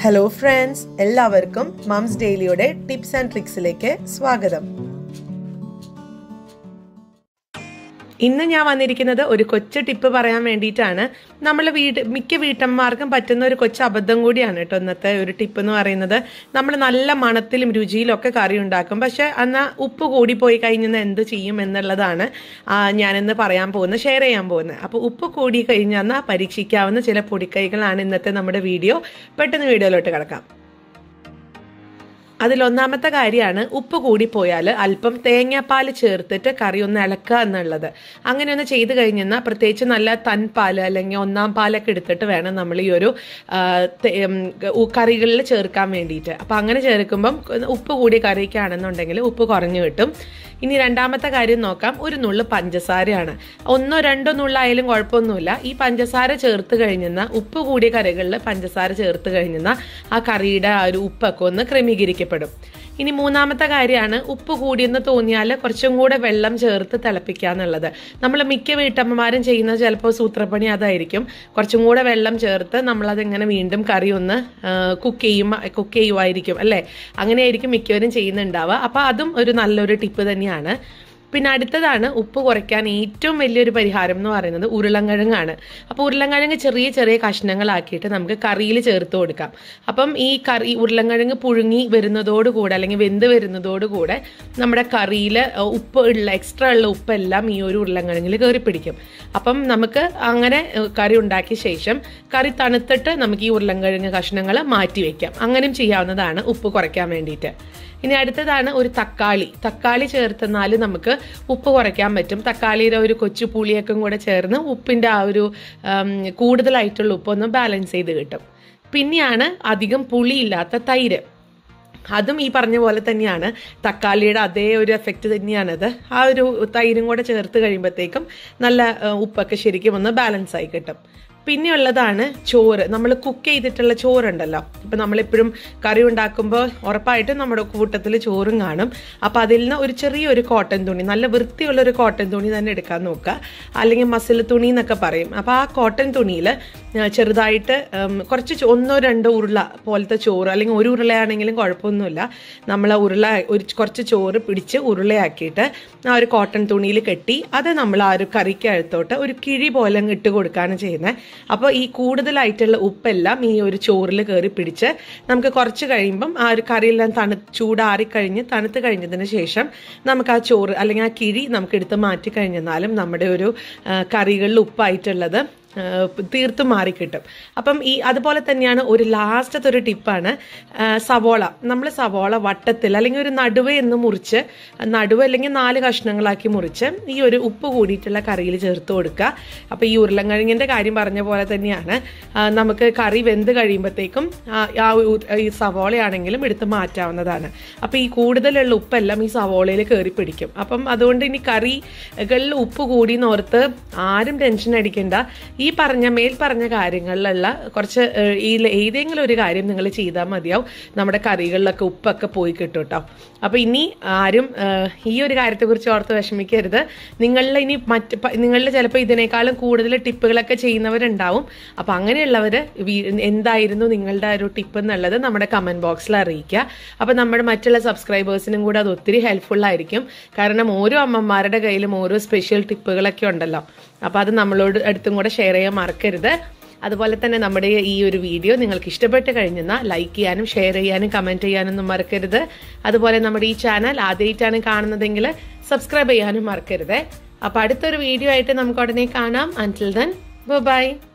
hello friends എല്ലാവർക്കും mums ഡെയിലിയുടെ tips and ട്രിക്സിലേക്ക് സ്വാഗതം ഇന്ന് ഞാൻ വന്നിരിക്കുന്നത് ഒരു കൊച്ചു ടിപ്പ് പറയാൻ വേണ്ടിയിട്ടാണ് നമ്മൾ വീട് മിക്ക വീട്ടമ്മമാർക്കും പറ്റുന്ന ഒരു കൊച്ചു അബദ്ധം കൂടിയാണ് കേട്ടോ ഇന്നത്തെ ഒരു ടിപ്പ് എന്ന് പറയുന്നത് നമ്മൾ നല്ല മണത്തിലും രുചിയിലും ഒക്കെ കറി ഉണ്ടാക്കും പക്ഷെ എന്നാൽ ഉപ്പ് കൂടി പോയി കഴിഞ്ഞാൽ എന്ത് ചെയ്യും എന്നുള്ളതാണ് ആ, ഞാനിന്ന് പറയാൻ പോകുന്നത് ഷെയർ ചെയ്യാൻ പോകുന്നത് അപ്പോൾ ഉപ്പ് കൂടി കഴിഞ്ഞാൽ പരീക്ഷിക്കാവുന്ന ചില പൊടിക്കൈകളാണ് ഇന്നത്തെ നമ്മുടെ വീഡിയോ പെട്ടെന്ന് വീഡിയോയിലോട്ട് കിടക്കാം അതിലൊന്നാമത്തെ കാര്യമാണ് ഉപ്പ് കൂടിപ്പോയാൽ അല്പം തേങ്ങാപ്പാൽ ചേർത്തിട്ട് കറി ഒന്ന് ഇളക്കുക എന്നുള്ളത് അങ്ങനെ ഒന്ന് ചെയ്ത് കഴിഞ്ഞാൽ പ്രത്യേകിച്ച് നല്ല തൻപാൽ അല്ലെങ്കിൽ ഒന്നാം പാലൊക്കെ എടുത്തിട്ട് വേണം നമ്മൾ ഈ ഒരു ആ, തേ- ഉം, ഉ- കറികളിൽ ചേർക്കാൻ വേണ്ടിയിട്ട് അപ്പം അങ്ങനെ ചേർക്കുമ്പം ഉപ്പ് കൂടിയ കറിക്കാണെന്നുണ്ടെങ്കിൽ ഉപ്പ് കുറഞ്ഞു കിട്ടും ഇനി രണ്ടാമത്തെ കാര്യം നോക്കാം ഒരു നുള്ള് പഞ്ചസാരയാണ് ഒന്നോ രണ്ടോ നുള്ളായാലും കുഴപ്പമൊന്നുമില്ല ഈ പഞ്ചസാര ചേർത്ത് കഴിഞ്ഞെന്നാൽ ഉപ്പ് കൂടിയ കറികളിൽ പഞ്ചസാര ചേർത്ത് കഴിഞ്ഞെന്നാൽ ആ കറിയുടെ ആ ഒരു ഉപ്പൊക്കെ ഒന്ന് ക്രമീകരിക്കപ്പെടും ഇനി മൂന്നാമത്തെ കാര്യമാണ് ഉപ്പ് കൂടിയെന്ന് തോന്നിയാൽ കുറച്ചും കൂടെ വെള്ളം ചേർത്ത് തിളപ്പിക്കുക എന്നുള്ളത് നമ്മൾ മിക്ക വീട്ടമ്മമാരും ചെയ്യുന്നത് ചിലപ്പോൾ സൂത്രപ്പണി അതായിരിക്കും കുറച്ചും കൂടെ വെള്ളം ചേർത്ത് നമ്മളതിങ്ങനെ വീണ്ടും കറി ഒന്ന് കുക്ക് ചെയ്യും കുക്ക് ചെയ്യുമായിരിക്കും അല്ലേ അങ്ങനെയായിരിക്കും മിക്കവരും ചെയ്യുന്നുണ്ടാവുക അപ്പോൾ അതും ഒരു നല്ലൊരു ടിപ്പ് തന്നെയാണ് പിന്നെ അടുത്തതാണ് ഉപ്പ് കുറയ്ക്കാൻ ഏറ്റവും വലിയൊരു പരിഹാരം എന്ന് പറയുന്നത് ഉരുളൻകിഴങ്ങാണ് അപ്പോൾ ഉരുളൻകിഴങ്ങ് ചെറിയ ചെറിയ കഷ്ണങ്ങളാക്കിയിട്ട് നമുക്ക് കറിയിൽ ചേർത്ത് കൊടുക്കാം അപ്പം ഈ കറി ഉരുളൻകിഴങ്ങ് പുഴുങ്ങി വരുന്നതോടുകൂടെ അല്ലെങ്കിൽ വെന്ത് വരുന്നതോടുകൂടെ നമ്മുടെ കറിയിൽ ഉപ്പ് ഉള്ള എക്സ്ട്രാ ഉള്ള ഉപ്പെല്ലാം ഈ ഒരു ഉരുളൻകിഴങ്ങിൽ കയറി പിടിക്കും അപ്പം നമുക്ക് അങ്ങനെ ഏഹ്, കറി ഉണ്ടാക്കിയ ശേഷം കറി തണുത്തിട്ട് നമുക്ക് ഈ ഉരുളൻകിഴങ്ങ് കഷ്ണങ്ങൾ മാറ്റി വെക്കാം അങ്ങനെയും ചെയ്യാവുന്നതാണ് ഉപ്പ് കുറയ്ക്കാൻ വേണ്ടിയിട്ട് ഇനി അടുത്തതാണ് ഒരു തക്കാളി തക്കാളി ചേർത്തെന്നാൽ നമുക്ക് ഉപ്പ് കുറയ്ക്കാൻ പറ്റും തക്കാളിയുടെ ഒരു കൊച്ചു പുളിയൊക്കെ കൂടെ ചേർന്ന് ഉപ്പിൻ്റെ ആ ഒരു ഉം, കൂടുതലായിട്ടുള്ള ഉപ്പൊന്ന് ബാലൻസ് ചെയ്ത് കിട്ടും പിന്നെയാണ് അധികം പുളിയില്ലാത്ത തൈര് അതും ഈ പറഞ്ഞ പോലെ തന്നെയാണ് തക്കാളിയുടെ അതേ ഒരു എഫക്റ്റ് തന്നെയാണത് ആ ഒരു തൈരും കൂടെ ചേർത്ത് കഴിയുമ്പോഴത്തേക്കും നല്ല ഏഹ്, ഉപ്പൊക്കെ ശരിക്കും ഒന്ന് ബാലൻസ് ആയി കിട്ടും പിന്നെ ഉള്ളതാണ് ചോറ് നമ്മൾ കുക്ക് ചെയ്തിട്ടുള്ള ചോറുണ്ടല്ലോ ഇപ്പം നമ്മളെപ്പോഴും കറി ഉണ്ടാക്കുമ്പോൾ ഉറപ്പായിട്ടും നമ്മുടെ കൂട്ടത്തിൽ ചോറും കാണും അപ്പം അതിൽ നിന്ന് ഒരു ചെറിയൊരു കോട്ടൺ തുണി നല്ല വൃത്തിയുള്ള ഒരു കോട്ടൺ തുണി തന്നെ എടുക്കാൻ നോക്കുക അല്ലെങ്കിൽ മസിൽ തുണി എന്നൊക്കെ പറയും അപ്പോൾ ആ കോട്ടൺ തുണിയിൽ ചെറുതായിട്ട് ഉം, കുറച്ച് ചോ- ഒന്നോ രണ്ടോ ഉരുള പോലത്തെ ചോറ് അല്ലെങ്കിൽ ഒരു ഉരുളയാണെങ്കിലും കുഴപ്പമൊന്നുമില്ല നമ്മൾ ആ ഉരുള ഒരു കുറച്ച് ചോറ് പിടിച്ച് ഉരുളയാക്കിയിട്ട് ആ ഒരു കോട്ടൺ തുണിയിൽ കെട്ടി അത് നമ്മൾ ആ ഒരു കറിക്കകത്തോട്ട് ഒരു കിഴി പോലെ അങ്ങ് ഇട്ട് കൊടുക്കുകയാണ് ചെയ്യുന്നത് അപ്പോൾ ഈ കൂടുതലായിട്ടുള്ള ഉപ്പെല്ലാം ഈ ഒരു ചോറിൽ കയറി പിടിച്ച് നമുക്ക് കുറച്ച് കഴിയുമ്പം ആ ഒരു കറിയെല്ലാം തണു ചൂടാറി കഴിഞ്ഞ് തണുത്ത് കഴിഞ്ഞതിന് ശേഷം നമുക്ക് ആ ചോറ് അല്ലെങ്കിൽ ആ കിഴി നമുക്ക് എടുത്ത് മാറ്റി കഴിഞ്ഞാലും നമ്മുടെ ഒരു ആ, കറികളിൽ ഉപ്പായിട്ടുള്ളത് ആ, തീർത്തും മാറിക്കിട്ടും അപ്പം ഈ അതുപോലെ തന്നെയാണ് ഒരു ലാസ്റ്റത്തെ ഒരു ടിപ്പാണ് ആ, സവോള നമ്മൾ സവോള വട്ടത്തിൽ അല്ലെങ്കിൽ ഒരു നടുവ് എന്ന് മുറിച്ച് നടുവ് അല്ലെങ്കിൽ നാല് കഷ്ണങ്ങളാക്കി മുറിച്ച് ഈ ഒരു ഉപ്പ് കൂടിയിട്ടുള്ള കറിയിൽ ചേർത്ത് കൊടുക്കുക അപ്പോൾ ഈ ഉരുളൻകിഴങ്ങിൻ്റെ കാര്യം പറഞ്ഞ പോലെ തന്നെയാണ് ആ, നമുക്ക് കറി വെന്ത് കഴിയുമ്പോഴത്തേക്കും ആ ആ ഉ- ഈ സവോളയാണെങ്കിലും എടുത്ത് മാറ്റാവുന്നതാണ് അപ്പോൾ ഈ കൂടുതലുള്ള ഉപ്പെല്ലാം ഈ സവോളയിൽ കയറി പിടിക്കും അപ്പം അതുകൊണ്ട് ഇനി കറികളിൽ ഉപ്പ് കൂടി ഓർത്ത് ആരും ടെൻഷൻ അടിക്കേണ്ട ഈ പറഞ്ഞ മേൽ പറഞ്ഞ കാര്യങ്ങളിലുള്ള കുറച്ച് ഏഹ്, ഈ ഏതെങ്കിലും ഒരു കാര്യം നിങ്ങൾ ചെയ്താൽ മതിയാവും നമ്മുടെ കറികളിലൊക്കെ ഉപ്പൊക്കെ പോയി കിട്ടും കേട്ടോ അപ്പോൾ ഇനി ആരും ഏഹ്, ഈ ഒരു കാര്യത്തെക്കുറിച്ച് ഓർത്ത് വിഷമിക്കരുത് നിങ്ങളിൽ ഇനി മറ്റ് പ- നിങ്ങളിൽ ചിലപ്പോൾ ഇതിനേക്കാളും കൂടുതൽ ടിപ്പുകളൊക്കെ ചെയ്യുന്നവരുണ്ടാവും അപ്പോൾ അങ്ങനെയുള്ളവർ എന്തായിരുന്നു നിങ്ങളുടെ ആ ഒരു ടിപ്പ് എന്നുള്ളത് നമ്മുടെ കമൻറ്റ് ബോക്സിൽ അറിയിക്കുക അപ്പോൾ നമ്മുടെ മറ്റുള്ള സബ്സ്ക്രൈബേഴ്സിനും കൂടെ അത് ഒത്തിരി ഹെൽപ്ഫുൾ ആയിരിക്കും കാരണം ഓരോ അമ്മമാരുടെ കയ്യിലും ഓരോ സ്പെഷ്യൽ ടിപ്പുകളൊക്കെ ഉണ്ടല്ലോ അപ്പോൾ അത് നമ്മളോട് അടുത്തും കൂടെ ഷെയർ ചെയ്യാൻ മറക്കരുത് അതുപോലെ തന്നെ നമ്മുടെ ഈ ഒരു വീഡിയോ നിങ്ങൾക്ക് ഇഷ്ടപ്പെട്ട് കഴിഞ്ഞെന്നാൽ ലൈക്ക് ചെയ്യാനും ഷെയർ ചെയ്യാനും കമൻറ്റ് ചെയ്യാനൊന്നും മറക്കരുത് അതുപോലെ നമ്മുടെ ഈ ചാനൽ ആദ്യമായിട്ടാണ് കാണുന്നതെങ്കിൽ സബ്സ്ക്രൈബ് ചെയ്യാനും മറക്കരുത് അപ്പോൾ അടുത്തൊരു വീഡിയോ ആയിട്ട് നമുക്ക് ഉടനെ കാണാം അൻറ്റിൽ ദെൻ ബൈ